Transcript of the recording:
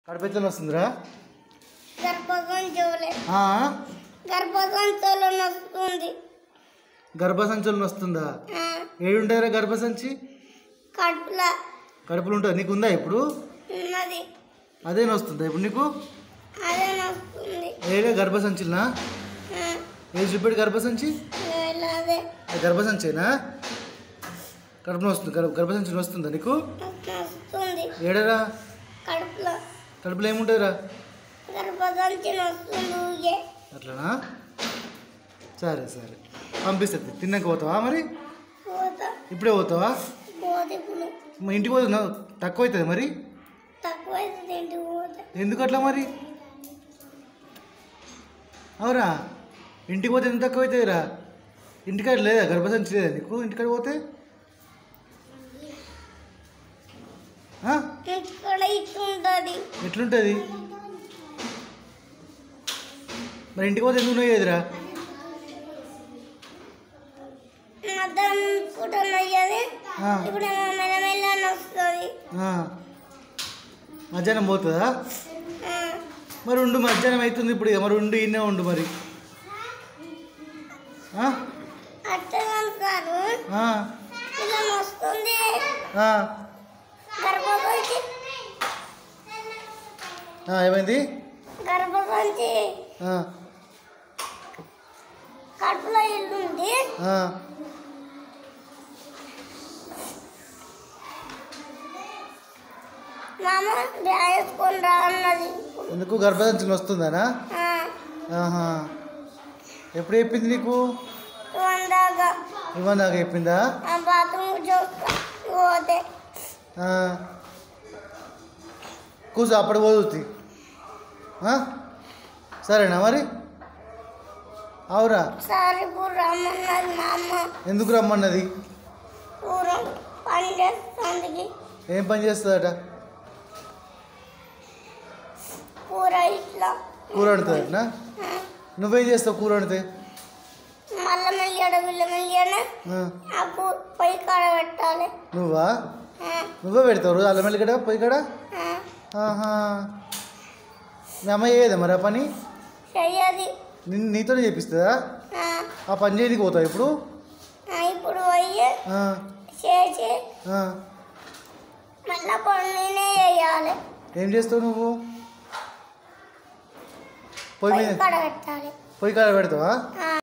కడుపెత్తలు వస్తుందిరా గర్భసంచులే ఆ? గర్భసంచులు నొస్తుంది గర్భసంచులు వస్తుందా ఆ, ఏడుంటారా గర్భసంచి కడుపుల కడుపులు ఉంటుంది నీకు ఉందా ఇప్పుడు ఉన్నది అదే వస్తుందా ఇప్పుడు నీకు అదే నొస్తుంది ఏడే గర్భసంచులనా ఆ, ఏది చూపెట్టి గర్భసంచి ఇలా అదే అది గర్భసంచేనా కడుపులో వస్తుంది గర్భ గర్భసంచి వస్తుందా నీకు నొస్తుంది ఏడరా కడుపులో కడుపులో ఏముంటుందిరా గర్భసంచి నొస్తుంది ఊగే అట్లనా సరే సరే పంపిస్తుంది తిన్నాక పోతావా మరి పోతా ఇప్పుడే పోతావా పోతే ఇప్పుడు మా ఇంటికి పోతున్నా తక్కువ అవుతుంది మరి తక్కువ అవుతుంది ఇంటికి పోతే ఎందుకు అట్లా మరి అవురా ఇంటికి పోతే ఎంత తక్కువ అవుతుందిరా ఇంటికాడ లేదా గర్భసంచి లేదా నీకు ఇంటికాడ పోతే ఆ? ఇక్కడ ఇట్లుంటుంది ఎట్లుంటుంది మరి ఇంటికి పోతే ఎందుకు నయ్యేదిరా మధ్యాహ్నం పూట నయ్యది ఆ, ఇప్పుడు ఏమో మెల్లమెల్ల నొస్తుంది ఆ. మధ్యాహ్నం పోతుందా ఆ, మరి ఉండు మధ్యాహ్నం అవుతుంది ఇప్పుడు ఇక మరి ఉండు ఇన్నే ఉండు మరి ఆ? అట్టే సారు ఆ, ఇలా నొస్తుంది ఆ. గర్భసంచి ఆ, ఏమైంది గర్భసంచి ఆ, కడుపులో ఇల్లుంది ఆ. మా అమ్మ వేసుకొని రా అన్నది ఎందుకు గర్భసంచులు వస్తుందనా ఆ, ఆహా ఎప్పుడు చెప్పింది నీకు వందాక ఇవ్వని నాకు చెప్పిందా ఆ బాత్రూమ్ చూస్తా పోతే ఆ. కూర్చో అప్పుడు పోతుంది సరేనా మరి అవురా సరే ఇప్పుడు రమ్మన్నది మా అమ్మ ఎందుకు రమ్మన్నది కూర పని చేస్తుంది ఏం పని చేస్తుందట కూర ఇట్లా కూర వండుతుందటనా ఆ, నువ్వేం చేస్తావు కూర వండితే మల్ల మెల్లియాడ బిల్ల మెల్లియాడ ఆ. ఆ కూ పొయ్యి కాడ పెట్టాలి నువ్వా ఆ, నువ్వే పెడతావు రోజు అల్లం వెల్లిగడ పోయి కాడ ఆ, ఆహా మీ అమ్మ చేయదా మరి ఆ పని చెయ్యది నిన్ను నీతోనే చేపిస్తుందా ఆ, ఆ పని చేయడానికి పోతావు ఇప్పుడు ఆ, ఇప్పుడు పోయి ఆ, చేసి ఆ. మళ్ళా పొన్నీనే వేయాలి ఏం చేస్తావు నువ్వు పొయ్యి పొయ్యి మీద కాడ పెట్టాలి పొయ్యి కాడ పెడతావా ఆ,